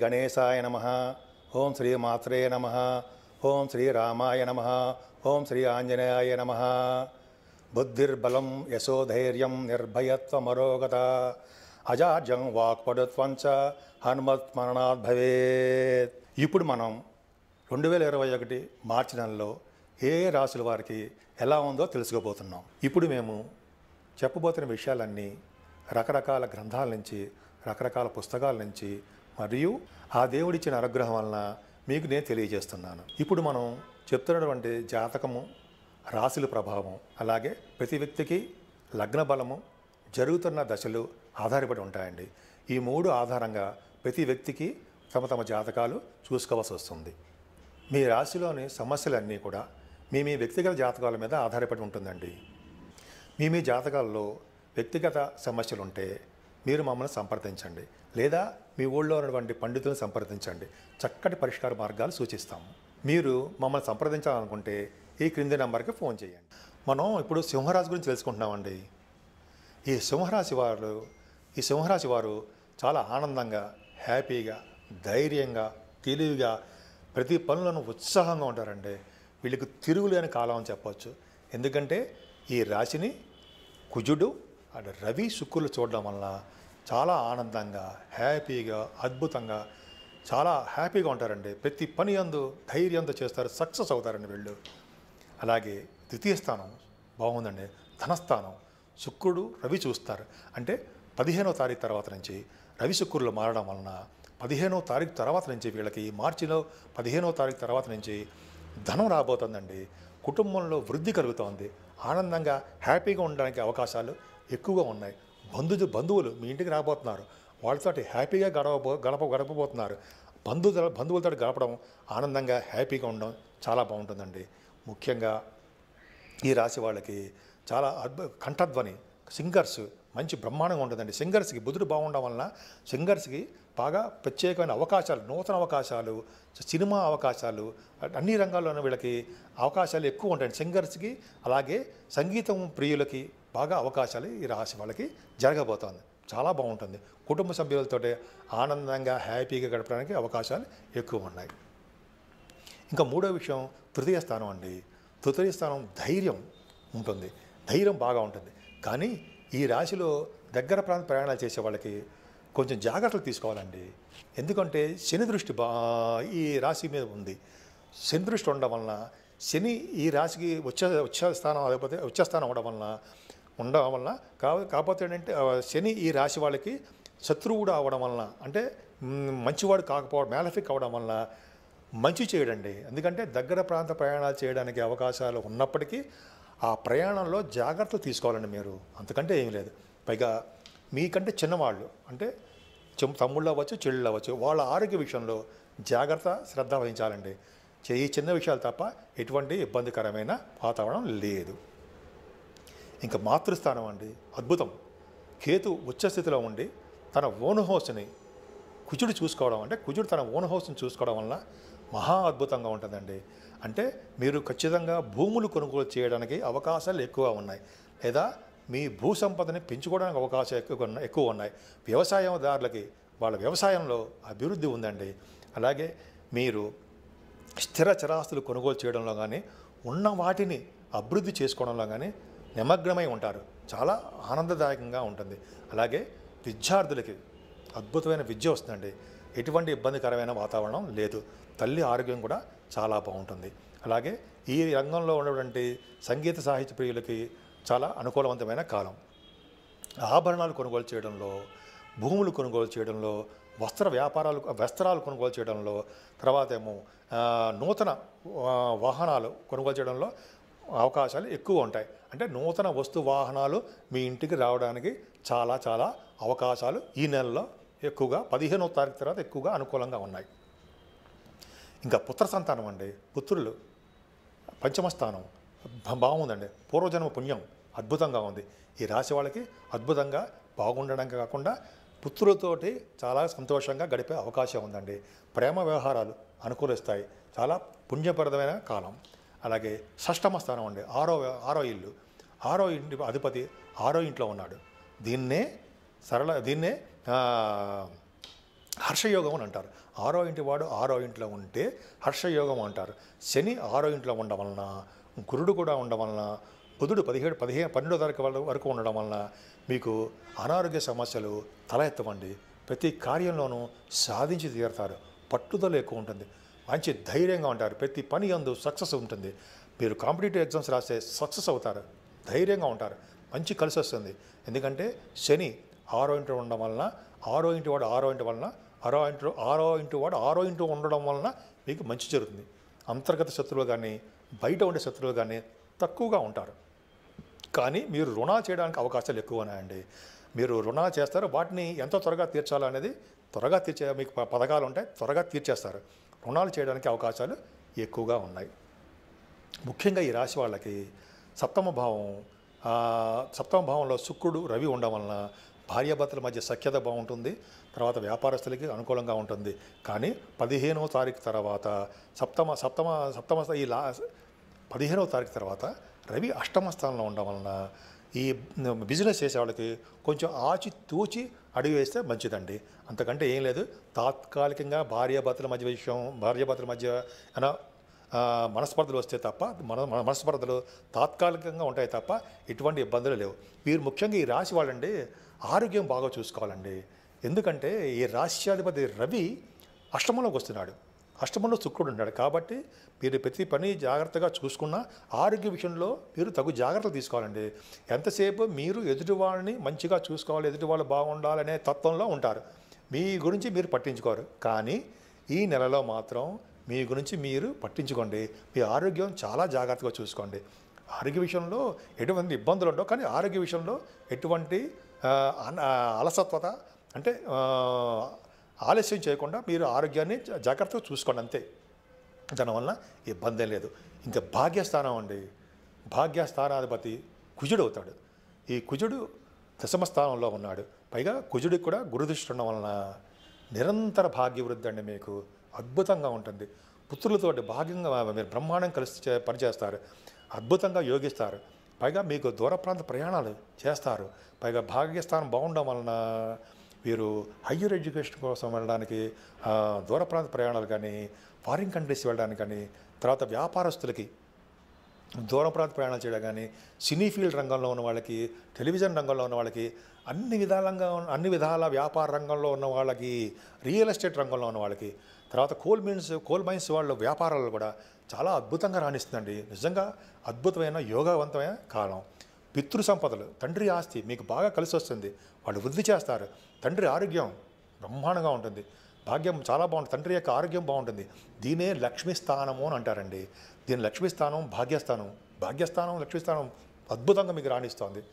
గణేశాయ నమ ఓం శ్రీ మాత్రే నమ ఓం శ్రీ రామాయ నమ ఓం శ్రీ ఆంజనేయాయ నమ బుద్ధిర్బలం యశోధైర్యం నిర్భయత్వమరోగత అజాజం వాక్పడుత్వం చ హనుమత్మరణాత్ భవేత్ ఇప్పుడు మనం రెండు వేల ఇరవై ఒకటి మార్చి నెలలో ఏ ఏ రాసుల వారికి ఎలా ఉందో తెలుసుకోబోతున్నాం ఇప్పుడు మేము చెప్పబోతున్న విషయాలన్నీ రకరకాల గ్రంథాల నుంచి రకరకాల పుస్తకాల నుంచి మరియు ఆ దేవుడిచ్చిన అనుగ్రహం వలన మీకు నేను తెలియజేస్తున్నాను ఇప్పుడు మనం చెప్తున్నటువంటి జాతకము రాశుల ప్రభావం అలాగే ప్రతి వ్యక్తికి లగ్న బలము జరుగుతున్న దశలు ఆధారపడి ఉంటాయండి ఈ మూడు ఆధారంగా ప్రతి వ్యక్తికి తమ తమ జాతకాలు చూసుకోవాల్సి వస్తుంది మీ రాశిలోని సమస్యలన్నీ కూడా మీ మీ వ్యక్తిగత జాతకాల మీద ఆధారపడి ఉంటుందండి మీ మీ జాతకాల్లో వ్యక్తిగత సమస్యలు ఉంటే మీరు మమ్మల్ని సంప్రదించండి లేదా మీ ఊళ్ళో ఉన్నటువంటి పండితులను సంప్రదించండి చక్కటి పరిష్కార మార్గాలు సూచిస్తాము మీరు మమ్మల్ని సంప్రదించాలనుకుంటే ఈ క్రింది నెంబర్కి ఫోన్ చేయండి మనం ఇప్పుడు సింహరాశి గురించి తెలుసుకుంటున్నామండి ఈ సింహరాశి వారు ఈ సింహరాశి వారు చాలా ఆనందంగా హ్యాపీగా ధైర్యంగా తెలివిగా ప్రతి పనులను ఉత్సాహంగా ఉంటారండి వీళ్ళకి తిరుగులేని కాలం అని చెప్పవచ్చు ఎందుకంటే ఈ రాశిని కుజుడు అటు రవి శుక్రులు చూడడం వల్ల చాలా ఆనందంగా హ్యాపీగా అద్భుతంగా చాలా హ్యాపీగా ఉంటారండి ప్రతి పని అందు ధైర్యంతో చేస్తారు సక్సెస్ అవుతారండి వీళ్ళు అలాగే ద్వితీయ స్థానం బాగుందండి ధనస్థానం శుక్రుడు రవి చూస్తారు అంటే పదిహేనో తారీఖు తర్వాత నుంచి రవి శుక్రులు మారడం వలన పదిహేనో తారీఖు తర్వాత నుంచి వీళ్ళకి ఈ మార్చిలో పదిహేనో తారీఖు తర్వాత నుంచి ధనం రాబోతుందండి కుటుంబంలో వృద్ధి కలుగుతోంది ఆనందంగా హ్యాపీగా ఉండడానికి అవకాశాలు ఎక్కువగా ఉన్నాయి బంధు బంధువులు మీ ఇంటికి రాబోతున్నారు వాళ్ళతోటి హ్యాపీగా గడవబో గడప గడపబోతున్నారు బంధువుల బంధువులతో గడపడం ఆనందంగా హ్యాపీగా ఉండడం చాలా బాగుంటుందండి ముఖ్యంగా ఈ రాశి వాళ్ళకి చాలా అద్భుత కంఠధ్వని సింగర్స్ మంచి బ్రహ్మాండంగా ఉంటుందండి సింగర్స్కి బుధుడు బాగుండడం వలన సింగర్స్కి బాగా ప్రత్యేకమైన అవకాశాలు నూతన అవకాశాలు సినిమా అవకాశాలు అన్ని రంగాల్లోనూ వీళ్ళకి అవకాశాలు ఎక్కువ ఉంటాయి సింగర్స్కి అలాగే సంగీతం ప్రియులకి బాగా అవకాశాలు ఈ రాశి వాళ్ళకి జరగబోతోంది చాలా బాగుంటుంది కుటుంబ సభ్యులతోటి ఆనందంగా హ్యాపీగా గడపడానికి అవకాశాలు ఎక్కువ ఉన్నాయి ఇంకా మూడో విషయం తృతీయ స్థానం అండి తృతీయ స్థానం ధైర్యం ఉంటుంది ధైర్యం బాగా ఉంటుంది కానీ ఈ రాశిలో దగ్గర ప్రాంత ప్రయాణాలు చేసే వాళ్ళకి కొంచెం జాగ్రత్తలు తీసుకోవాలండి ఎందుకంటే శని దృష్టి బా ఈ రాశి మీద ఉంది శని దృష్టి ఉండడం వలన శని ఈ రాశికి వచ్చే వచ్చే స్థానం లేకపోతే వచ్చే స్థానం అవడం వలన ఉండడం వలన కా కాకపోతే ఏంటంటే ఆ, శని ఈ రాశి వాళ్ళకి శత్రువుడు అవడం వలన అంటే మ్, మంచివాడు కాకపోవడం మేలఫిక్ అవడం వలన మంచి చేయడండి ఎందుకంటే దగ్గర ప్రాంత ప్రయాణాలు చేయడానికి అవకాశాలు ఉన్నప్పటికీ ఆ ప్రయాణంలో జాగ్రత్తలు తీసుకోవాలండి మీరు అంతకంటే ఏం లేదు పైగా మీకంటే చిన్నవాళ్ళు అంటే చెం- తమ్ముళ్ళు అవ్వచ్చు చెల్లెళ్ళు అవ్వచ్చు వాళ్ళ ఆరోగ్య విషయంలో జాగ్రత్త శ్రద్ధ వహించాలండి చే- ఈ చిన్న విషయాలు తప్ప ఎటువంటి ఇబ్బందికరమైన వాతావరణం లేదు ఇంకా మాతృస్థానం అండి అద్భుతం కేతు ఉచ్చస్థితిలో ఉండి తన ఓను హోస్ని కుజుడు చూసుకోవడం అంటే కుజుడు తన ఓన్ హౌస్ని చూసుకోవడం వల్ల మహా అద్భుతంగా ఉంటుందండి అంటే మీరు ఖచ్చితంగా భూములు కొనుగోలు చేయడానికి అవకాశాలు ఎక్కువ ఉన్నాయి లేదా మీ భూ సంపదని పెంచుకోవడానికి అవకాశాలు ఎక్కువ ఉన్నాయి ఎక్కువ ఉన్నాయి వ్యవసాయదారులకి వాళ్ళ వ్యవసాయంలో అభివృద్ధి ఉందండి అలాగే మీరు స్థిర చరాస్తులు కొనుగోలు చేయడంలో కానీ ఉన్న వాటిని అభివృద్ధి చేసుకోవడంలో కానీ నిమగ్నమై ఉంటారు చాలా ఆనందదాయకంగా ఉంటుంది అలాగే విద్యార్థులకి అద్భుతమైన విద్య వస్తుందండి ఎటువంటి ఇబ్బందికరమైన వాతావరణం లేదు తల్లి ఆరోగ్యం కూడా చాలా బాగుంటుంది అలాగే ఈ రంగంలో ఉన్నటువంటి సంగీత సాహిత్య ప్రియులకి చాలా అనుకూలవంతమైన కాలం ఆభరణాలు కొనుగోలు చేయడంలో భూములు కొనుగోలు చేయడంలో వస్త్ర వ్యాపారాలు వస్త్రాలు కొనుగోలు చేయడంలో తర్వాత ఏమో ఆ, నూతన ఆ, వాహనాలు కొనుగోలు చేయడంలో అవకాశాలు ఎక్కువ ఉంటాయి అంటే నూతన వస్తు వాహనాలు మీ ఇంటికి రావడానికి చాలా చాలా అవకాశాలు ఈ నెలలో ఎక్కువగా పదిహేనవ తారీఖు తర్వాత ఎక్కువగా అనుకూలంగా ఉన్నాయి ఇంకా పుత్ర సంతానం అండి పుత్రులు పంచమ స్థానం బా- బాగుందండి పూర్వజన్మ పుణ్యం అద్భుతంగా ఉంది ఈ రాశి వాళ్ళకి అద్భుతంగా బాగుండడానికి కాకుండా పుత్రులతోటి చాలా సంతోషంగా గడిపే అవకాశం ఉందండి ప్రేమ వ్యవహారాలు అనుకూలిస్తాయి చాలా పుణ్యప్రదమైన కాలం అలాగే షష్టమ స్థానం అండి ఆరో ఆరో ఇల్లు ఆరో ఇంటి అధిపతి ఆరో ఇంట్లో ఉన్నాడు దీన్నే సరళ దీన్నే ఆ, హర్షయోగం అని అంటారు ఆరో ఇంటి వాడు ఆరో ఇంట్లో ఉంటే హర్షయోగం అంటారు శని ఆరో ఇంట్లో ఉండడం వలన గురుడు కూడా ఉండడం వలన బుధుడు పదిహేడు పదిహేను పన్నెండో తారీఖు వల్ల- వరకు ఉండడం వలన మీకు అనారోగ్య సమస్యలు తల ఎత్తవండి ప్రతి కార్యంలోనూ సాధించి తీరుతారు పట్టుదల ఎక్కువ ఉంటుంది మంచి ధైర్యంగా ఉంటారు ప్రతి పని అందు సక్సెస్ ఉంటుంది మీరు కాంపిటేటివ్ ఎగ్జామ్స్ రాస్తే సక్సెస్ అవుతారు ధైర్యంగా ఉంటారు మంచి కలిసి వస్తుంది ఎందుకంటే శని ఆరో ఇంటి ఉండడం వలన ఆరో ఇంటి వాడు ఆరో ఇంటి వలన ఆరో ఇంటి ఆరో ఇంటి వాడు ఆరో ఇంటి ఉండడం వలన మీకు మంచి జరుగుతుంది అంతర్గత శత్రువులు కానీ బయట ఉండే శత్రువులు కానీ తక్కువగా ఉంటారు కానీ మీరు రుణాలు చేయడానికి అవకాశాలు ఎక్కువ ఉన్నాయండి మీరు రుణాలు చేస్తారు వాటిని ఎంత త్వరగా తీర్చాలనేది త్వరగా తీర్చే మీకు ప- పథకాలు ఉంటాయి త్వరగా తీర్చేస్తారు రుణాలు చేయడానికి అవకాశాలు ఎక్కువగా ఉన్నాయి ముఖ్యంగా ఈ రాశి వాళ్ళకి సప్తమ భావం ఆ, సప్తమ భావంలో శుక్రుడు రవి ఉండడం వలన భార్యాభర్తల మధ్య సఖ్యత బాగుంటుంది తర్వాత వ్యాపారస్తులకి అనుకూలంగా ఉంటుంది కానీ పదిహేనవ తారీఖు తర్వాత సప్తమ సప్తమ సప్తమ స్థా- ఈ లా పదిహేనవ తారీఖు తర్వాత రవి అష్టమ స్థానంలో ఉండడం వలన ఈ బిజినెస్ చేసే వాళ్ళకి కొంచెం ఆచి తూచి అడుగు వేస్తే మంచిదండి అంతకంటే ఏం లేదు తాత్కాలికంగా భార్యాభర్తల మధ్య విషయం భార్యాభర్తల మధ్య ఏమైనా ఆ, మనస్పర్ధలు వస్తే తప్ప మన మన మనస్పర్ధలు తాత్కాలికంగా ఉంటాయి తప్ప ఎటువంటి ఇబ్బందులు లేవు వీరు ముఖ్యంగా ఈ రాశి వాళ్ళండి ఆరోగ్యం బాగా చూసుకోవాలండి ఎందుకంటే ఈ రాశ్యాధిపతి రవి అష్టమంలోకి వస్తున్నాడు అష్టమంలో శుక్రుడు ఉన్నాడు కాబట్టి మీరు ప్రతి పని జాగ్రత్తగా చూసుకున్నా ఆరోగ్య విషయంలో మీరు తగు జాగ్రత్తలు తీసుకోవాలండి ఎంతసేపు మీరు ఎదుటి వాళ్ళని మంచిగా చూసుకోవాలి ఎదుటి వాళ్ళు బాగుండాలనే తత్వంలో ఉంటారు మీ గురించి మీరు పట్టించుకోరు కానీ ఈ నెలలో మాత్రం మీ గురించి మీరు పట్టించుకోండి మీ ఆరోగ్యం చాలా జాగ్రత్తగా చూసుకోండి ఆరోగ్య విషయంలో ఎటువంటి ఇబ్బందులు ఉండవు కానీ ఆరోగ్య విషయంలో ఎటువంటి ఆ, అన- ఆ, అలసత్వత అంటే ఆ, ఆలస్యం చేయకుండా మీరు ఆరోగ్యాన్ని జా- జాగ్రత్తగా చూసుకోండి అంతే దానివల్ల ఇబ్బంది లేదు ఇంకా భాగ్యస్థానం అండి భాగ్యస్థానాధిపతి కుజుడు అవుతాడు ఈ కుజుడు దశమ స్థానంలో ఉన్నాడు పైగా కుజుడికి కూడా గురుదృష్టి ఉండడం వలన నిరంతర భాగ్యవృద్ధి అండి మీకు అద్భుతంగా ఉంటుంది పుత్రులతోటి భాగ్యంగా మీరు బ్రహ్మాండం కలిసి చే- పనిచేస్తారు అద్భుతంగా యోగిస్తారు పైగా మీకు దూర ప్రాంత ప్రయాణాలు చేస్తారు పైగా భాగ్యస్థానం బాగుండడం వలన వీరు హయ్యర్ ఎడ్యుకేషన్ కోసం వెళ్ళడానికి ఆ, దూర ప్రాంత ప్రయాణాలు కానీ ఫారిన్ కంట్రీస్ వెళ్ళడానికి కానీ తర్వాత వ్యాపారస్తులకి దూర ప్రాంత ప్రయాణాలు చేయడం కానీ సినీ ఫీల్డ్ రంగంలో ఉన్న వాళ్ళకి టెలివిజన్ రంగంలో ఉన్న వాళ్ళకి అన్ని విధాలంగా ఉన్న- అన్ని విధాల వ్యాపార రంగంలో ఉన్న వాళ్ళకి రియల్ ఎస్టేట్ రంగంలో ఉన్న వాళ్ళకి తర్వాత కోల్ మైన్స్ కోల్ మైన్స్ వాళ్ళ వ్యాపారాలు కూడా చాలా అద్భుతంగా రాణిస్తుందండి నిజంగా అద్భుతమైన యోగవంతమైన కాలం పితృ సంపదలు తండ్రి ఆస్తి మీకు బాగా కలిసి వస్తుంది వాళ్ళు వృద్ధి చేస్తారు తండ్రి ఆరోగ్యం బ్రహ్మాండంగా ఉంటుంది భాగ్యం చాలా బాగుంటుంది తండ్రి యొక్క ఆరోగ్యం బాగుంటుంది దీనే లక్ష్మీ స్థానము అని అంటారండి దీని లక్ష్మీ స్థానం భాగ్యస్థానం భాగ్యస్థానం లక్ష్మీ స్థానం అద్భుతంగా మీకు రాణిస్తోంది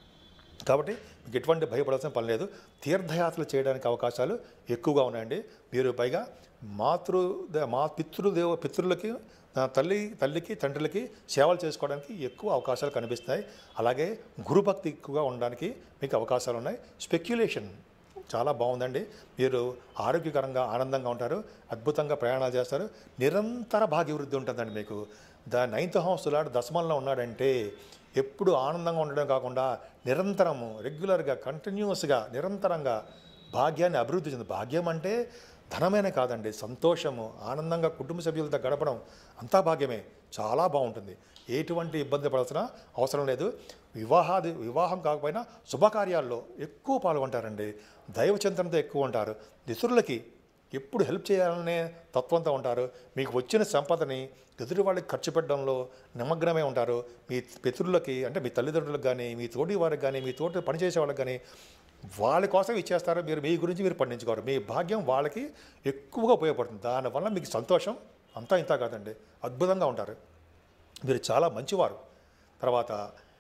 కాబట్టి మీకు ఎటువంటి భయపడాల్సిన పని లేదు తీర్థయాత్రలు చేయడానికి అవకాశాలు ఎక్కువగా ఉన్నాయండి మీరు పైగా మాతృ ద- మా పితృదేవ పితృలకి ఆ, తల్లి తల్లికి తండ్రులకి సేవలు చేసుకోవడానికి ఎక్కువ అవకాశాలు కనిపిస్తాయి అలాగే గురుభక్తి ఎక్కువగా ఉండడానికి మీకు అవకాశాలు ఉన్నాయి స్పెక్యులేషన్ చాలా బాగుందండి మీరు ఆరోగ్యకరంగా ఆనందంగా ఉంటారు అద్భుతంగా ప్రయాణాలు చేస్తారు నిరంతర భాగ్యవృద్ధి ఉంటుందండి మీకు ద నైన్త్ హౌస్ లాడు దశమంలో ఉన్నాడంటే ఎప్పుడు ఆనందంగా ఉండడం కాకుండా నిరంతరము రెగ్యులర్గా కంటిన్యూస్గా నిరంతరంగా భాగ్యాన్ని అభివృద్ధి చెంది భాగ్యం అంటే ధనమేనే కాదండి సంతోషము ఆనందంగా కుటుంబ సభ్యులతో గడపడం అంతా భాగ్యమే చాలా బాగుంటుంది ఎటువంటి ఇబ్బంది పడాల్సిన అవసరం లేదు వివాహాది వివాహం కాకపోయినా శుభకార్యాల్లో ఎక్కువ పాల్గొంటారండి దైవ చింతనతో ఎక్కువ ఉంటారు ఇతరులకి ఎప్పుడు హెల్ప్ చేయాలనే తత్వంతో ఉంటారు మీకు వచ్చిన సంపదని ఎదుటి వాళ్ళకి ఖర్చు పెట్టడంలో నిమగ్నమే ఉంటారు మీ పితరులకి అంటే మీ తల్లిదండ్రులకు కానీ మీ తోటి వారికి కానీ మీ తోటి పనిచేసే వాళ్ళకి కానీ వాళ్ళ కోసం ఇచ్చేస్తారు మీరు మీ గురించి మీరు పండించుకోరు మీ భాగ్యం వాళ్ళకి ఎక్కువగా ఉపయోగపడుతుంది దానివల్ల మీకు సంతోషం అంతా ఇంత కాదండి అద్భుతంగా ఉంటారు మీరు చాలా మంచివారు తర్వాత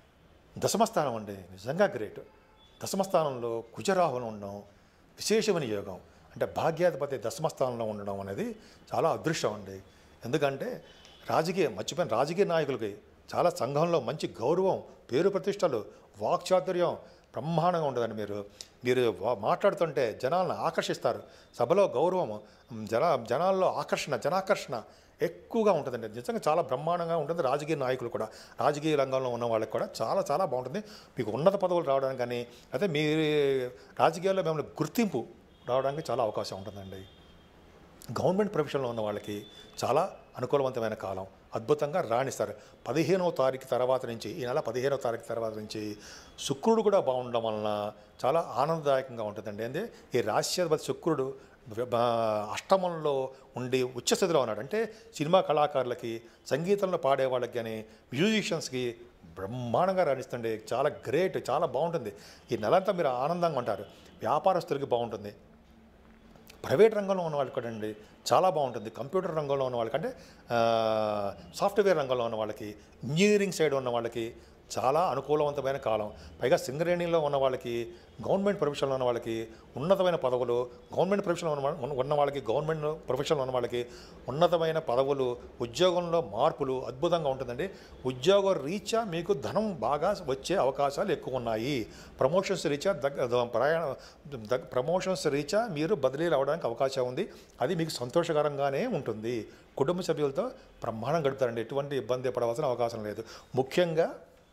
దశమస్థానం అండి నిజంగా గ్రేట్ దశమస్థానంలో కుజరాహులు ఉండడం విశేషమైన యోగం అంటే భాగ్యాధిపతి దశమస్థానంలో ఉండడం అనేది చాలా అదృష్టం అండి ఎందుకంటే రాజకీయ మర్చిపోయిన రాజకీయ నాయకులకి చాలా సంఘంలో మంచి గౌరవం పేరు ప్రతిష్టలు వాక్చాతుర్యం బ్రహ్మాండంగా ఉంటుందండి మీరు మీరు వా- మాట్లాడుతుంటే జనాలను ఆకర్షిస్తారు సభలో గౌరవం జన జనాల్లో ఆకర్షణ జనాకర్షణ ఎక్కువగా ఉంటుందండి నిజంగా చాలా బ్రహ్మాండంగా ఉంటుంది రాజకీయ నాయకులు కూడా రాజకీయ రంగంలో ఉన్న వాళ్ళకి కూడా చాలా చాలా బాగుంటుంది మీకు ఉన్నత పదవులు రావడానికి కానీ అయితే మీ రాజకీయాల్లో మిమ్మల్ని గుర్తింపు రావడానికి చాలా అవకాశం ఉంటుందండి గవర్నమెంట్ ప్రొఫెషన్లో ఉన్న వాళ్ళకి చాలా అనుకూలవంతమైన కాలం అద్భుతంగా రాణిస్తారు పదిహేనవ తారీఖు తర్వాత నుంచి ఈ నెల పదిహేనవ తారీఖు తర్వాత నుంచి శుక్రుడు కూడా బాగుండడం వలన చాలా ఆనందదాయకంగా ఉంటుందండి అంటే ఈ రాశ్యాధిపతి శుక్రుడు బ- అష్టమంలో ఉండి ఉచ్చస్థితిలో ఉన్నాడు అంటే సినిమా కళాకారులకి సంగీతంలో పాడే వాళ్ళకి కానీ మ్యూజిషియన్స్కి బ్రహ్మాండంగా రాణిస్తుంది చాలా గ్రేట్ చాలా బాగుంటుంది ఈ నెలంతా మీరు ఆనందంగా ఉంటారు వ్యాపారస్తులకి బాగుంటుంది ప్రైవేట్ రంగంలో ఉన్న వాళ్ళకి కూడా అండి చాలా బాగుంటుంది కంప్యూటర్ రంగంలో ఉన్న వాళ్ళకి అంటే ఆ, సాఫ్ట్వేర్ రంగంలో ఉన్న వాళ్ళకి ఇంజనీరింగ్ సైడ్ ఉన్న వాళ్ళకి చాలా అనుకూలవంతమైన కాలం పైగా సింగరేణిలో ఉన్న వాళ్ళకి గవర్నమెంట్ ప్రొఫెషన్లో ఉన్న వాళ్ళకి ఉన్నతమైన పదవులు గవర్నమెంట్ ప్రొఫెషన్లో ఉన్న వా- ఉన్న వాళ్ళకి గవర్నమెంట్ ప్రొఫెషన్లో ఉన్న వాళ్ళకి ఉన్నతమైన పదవులు ఉద్యోగంలో మార్పులు అద్భుతంగా ఉంటుందండి ఉద్యోగ రీత్యా మీకు ధనం బాగా వచ్చే అవకాశాలు ఎక్కువ ఉన్నాయి ప్రమోషన్స్ రీత్యా దగ్గ ప్రయాణ దగ్ ప్రమోషన్స్ రీత్యా మీరు బదిలీలు అవడానికి అవకాశం ఉంది అది మీకు సంతోషకరంగానే ఉంటుంది కుటుంబ సభ్యులతో బ్రహ్మాండం గడుపుతారండి ఎటువంటి ఇబ్బంది పడవలసిన అవకాశం లేదు ముఖ్యంగా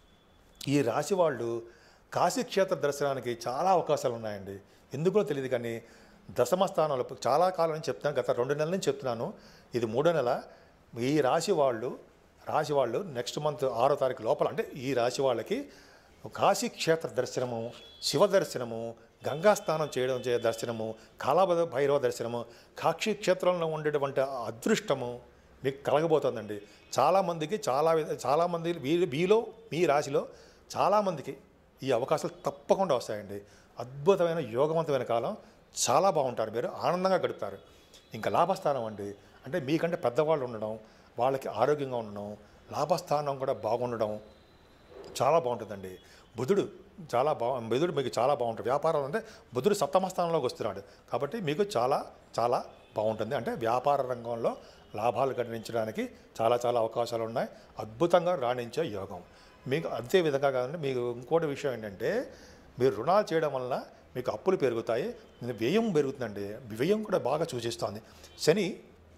ఈ రాశి వాళ్ళు కాశీక్షేత్ర దర్శనానికి చాలా అవకాశాలు ఉన్నాయండి ఎందుకో తెలియదు కానీ దశమ స్థానంలో చాలా కాలం నుంచి చెప్తున్నాను గత రెండు నెలల నుంచి చెప్తున్నాను ఇది మూడో నెల ఈ రాశి వాళ్ళు రాశి వాళ్ళు నెక్స్ట్ మంత్ ఆరో తారీఖు లోపల అంటే ఈ రాశి వాళ్ళకి కాశీక్షేత్ర దర్శనము శివ దర్శనము గంగా స్నానం చేయడం చే దర్శనము కాలాబద భైరవ దర్శనము కాక్షి క్షేత్రంలో ఉండేటువంటి ఆ అదృష్టము మీకు కలగబోతుందండి చాలామందికి చాలా విధ- చాలామంది వీ- మీలో మీ రాశిలో చాలామందికి ఈ అవకాశాలు తప్పకుండా వస్తాయండి అద్భుతమైన యోగవంతమైన కాలం చాలా బాగుంటారు మీరు ఆనందంగా గడుపుతారు ఇంకా లాభస్థానం అండి అంటే మీకంటే పెద్దవాళ్ళు ఉండడం వాళ్ళకి ఆరోగ్యంగా ఉండడం లాభస్థానం కూడా బాగుండడం చాలా బాగుంటుందండి బుధుడు చాలా బా బుధుడు మీకు చాలా బాగుంటుంది వ్యాపారం అంటే బుధుడు సప్తమ స్థానంలోకి వస్తున్నాడు కాబట్టి మీకు చాలా చాలా బాగుంటుంది అంటే వ్యాపార రంగంలో లాభాలు గణించడానికి చాలా చాలా అవకాశాలు ఉన్నాయి అద్భుతంగా రాణించే యోగం మీకు అదే విధంగా కాదండి మీకు ఇంకోటి విషయం ఏంటంటే మీరు రుణాలు చేయడం వల్ల మీకు అప్పులు పెరుగుతాయి వ్యయం పెరుగుతుందండి వ్యయం కూడా బాగా సూచిస్తోంది శని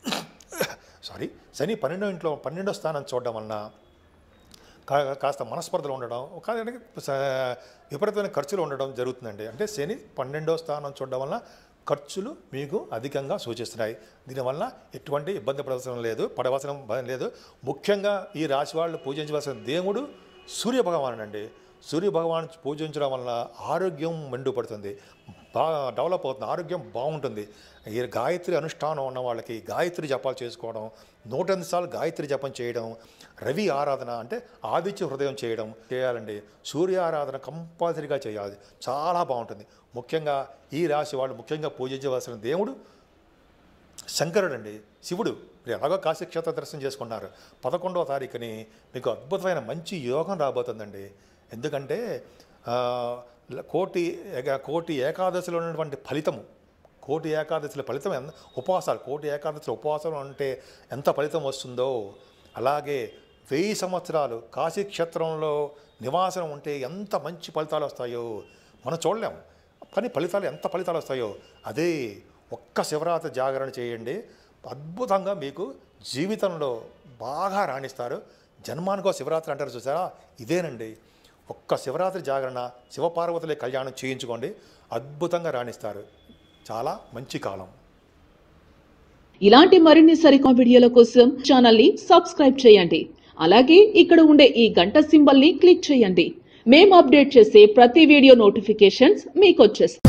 సారీ శని పన్నెండో ఇంట్లో పన్నెండో స్థానం చూడడం వలన కా- కాస్త మనస్పర్ధలు ఉండడం కానీ స- విపరీతమైన ఖర్చులు ఉండడం జరుగుతుందండి అంటే శని పన్నెండో స్థానం చూడడం వల్ల ఖర్చులు మీకు అధికంగా సూచిస్తున్నాయి దీనివల్ల ఎటువంటి ఇబ్బంది పడవలసిన లేదు పడవలసిన భయం లేదు ముఖ్యంగా ఈ రాశి వాళ్ళు పూజించవలసిన దేవుడు సూర్య భగవానుడు అండి సూర్య భగవాన్ పూజించడం వల్ల ఆరోగ్యం మెండుపడుతుంది బాగా డెవలప్ అవుతుంది ఆరోగ్యం బాగుంటుంది ఈ గాయత్రి అనుష్ఠానం ఉన్న వాళ్ళకి గాయత్రి జపాలు చేసుకోవడం నూట ఎనిమిది సార్లు గాయత్రి జపం చేయడం రవి ఆరాధన అంటే ఆదిత్య హృదయం చేయడం చేయాలండి సూర్య ఆరాధన కంపల్సరీగా చేయాలి చాలా బాగుంటుంది ముఖ్యంగా ఈ రాశి వాళ్ళు ముఖ్యంగా పూజించవలసిన దేవుడు శంకరుడు అండి శివుడు మీరు ఎలాగో కాశీక్షేత్ర దర్శనం చేసుకున్నారు పదకొండవ తారీఖుని మీకు అద్భుతమైన మంచి యోగం రాబోతుందండి ఎందుకంటే ఆ, ల- కోటి ఏక- కోటి ఏకాదశిలో ఉన్నటువంటి ఫలితము కోటి ఏకాదశిల ఫలితం ఎంత ఉపవాసాలు కోటి ఏకాదశిల ఉపవాసాలు అంటే ఎంత ఫలితం వస్తుందో అలాగే వెయ్యి సంవత్సరాలు కాశీక్షేత్రంలో నివాసం ఉంటే ఎంత మంచి ఫలితాలు వస్తాయో మనం చూడలేము కానీ ఫలితాలు ఎంత ఫలితాలు వస్తాయో అదే ఒక్క శివరాత్రి జాగరణ చేయండి అద్భుతంగా మీకు జీవితంలో బాగా రాణిస్తారు జన్మానికో శివరాత్రి అంటారు చూసారా ఇదేనండి ఒక్క శివరాత్రి జాగరణ శివపార్వతులే కళ్యాణం చేయించుకోండి అద్భుతంగా రాణిస్తారు చాలా మంచి కాలం ఇలాంటి మరిన్ని సరికొత్త వీడియోల కోసం ఛానల్ ని సబ్స్క్రైబ్ చేయండి అలాగే ఇక్కడ ఉండే ఈ గంట సింబల్ ని క్లిక్ చేయండి మేము అప్డేట్ చేసే ప్రతి వీడియో నోటిఫికేషన్స్ మీకు వచ్చేస్తాయి